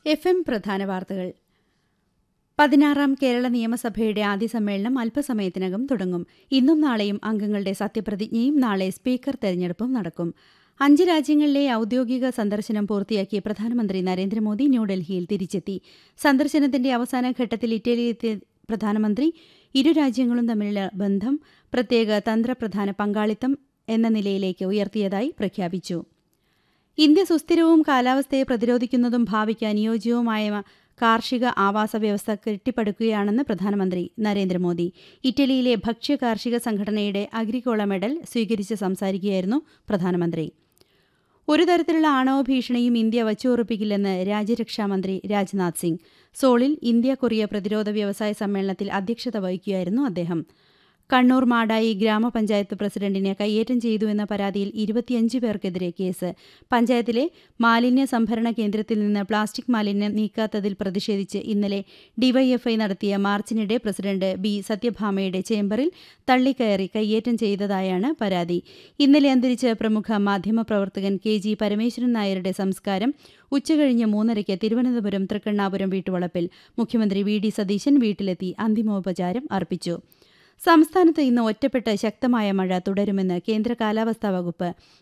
F M പ്രധാന വാർത്തകൾ പതിനാറാം കേരള നിയമസഭയുടെ ആദ്യ സമ്മേളനം അല്പസമയത്തിനകം തുടങ്ങും ഇന്നും നാളെയും അംഗങ്ങളുടെ സത്യപ്രതിജ്ഞയും നാളെ സ്പീക്കർ തെരഞ്ഞെടുപ്പും നടക്കും അഞ്ച് രാജ്യങ്ങളിലെ ഔദ്യോഗിക സന്ദർശനം പൂർത്തിയാക്കി പ്രധാനമന്ത്രി നരേന്ദ്രമോദി ന്യൂഡൽഹിയിൽ തിരിച്ചെത്തി സന്ദർശനത്തിന്റെ അവസാന ഘട്ടത്തിൽ ഇറ്റലിയിലെത്തിയ പ്രധാനമന്ത്രി ഇരു രാജ്യങ്ങളും തമ്മിലുള്ള ബന്ധം പ്രത്യേക തന്ത്രപ്രധാന പങ്കാളിത്തം എന്ന നിലയിലേക്ക് ഉയർത്തിയതായി പ്രഖ്യാപിച്ചു ഇന്ത്യ സുസ്ഥിരവും കാലാവസ്ഥയെ പ്രതിരോധിക്കുന്നതും ഭാവിക്ക് അനുയോജ്യവുമായ കാർഷിക ആവാസ വ്യവസ്ഥ കെട്ടിപ്പടുക്കുകയാണെന്ന് പ്രധാനമന്ത്രി നരേന്ദ്രമോദി ഇറ്റലിയിലെ ഭക്ഷ്യ കാർഷിക സംഘടനയുടെ അഗ്രിക്കോള മെഡൽ സ്വീകരിച്ച് സംസാരിക്കുകയായിരുന്നു പ്രധാനമന്ത്രി ഒരു തരത്തിലുള്ള ആണവ ഭീഷണിയും ഇന്ത്യ വച്ചുറപ്പിക്കില്ലെന്ന് രാജ്യരക്ഷാമന്ത്രി രാജ്നാഥ് സിംഗ് സോളിൽ ഇന്ത്യ കൊറിയ പ്രതിരോധ വ്യവസായ സമ്മേളനത്തിൽ അധ്യക്ഷത വഹിക്കുകയായിരുന്നു അദ്ദേഹം കണ്ണൂർ മാടായി ഗ്രാമപഞ്ചായത്ത് പ്രസിഡന്റിനെ കയ്യേറ്റം ചെയ്തു എന്ന പരാതിയിൽ ഇരുപത്തിയഞ്ച് പേർക്കെതിരെ കേസ് പഞ്ചായത്തിലെ മാലിന്യ സംഭരണ കേന്ദ്രത്തിൽ നിന്ന് പ്ലാസ്റ്റിക് മാലിന്യം നീക്കാത്തതിൽ പ്രതിഷേധിച്ച് ഇന്നലെ ഡിവൈഎഫ്ഐ നടത്തിയ മാർച്ചിനിടെ പ്രസിഡന്റ് ബി സത്യഭാമയുടെ ചേംബറിൽ തള്ളിക്കയറി കയ്യേറ്റം ചെയ്തതായാണ് പരാതി ഇന്നലെ അന്തരിച്ച പ്രമുഖ മാധ്യമപ്രവർത്തകൻ കെ ജി പരമേശ്വരൻ നായരുടെ സംസ്കാരം ഉച്ചകഴിഞ്ഞ് മൂന്നരയ്ക്ക് തിരുവനന്തപുരം തൃക്കണ്ണാപുരം വീട്ടുവളപ്പിൽ മുഖ്യമന്ത്രി വി ഡി സതീശൻ വീട്ടിലെത്തി അന്തിമോപചാരം അർപ്പിച്ചു സംസ്ഥാനത്ത് ഇന്ന് ഒറ്റപ്പെട്ട ശക്തമായ മഴ തുടരുമെന്ന് കേന്ദ്ര കാലാവസ്ഥാ വകുപ്പ്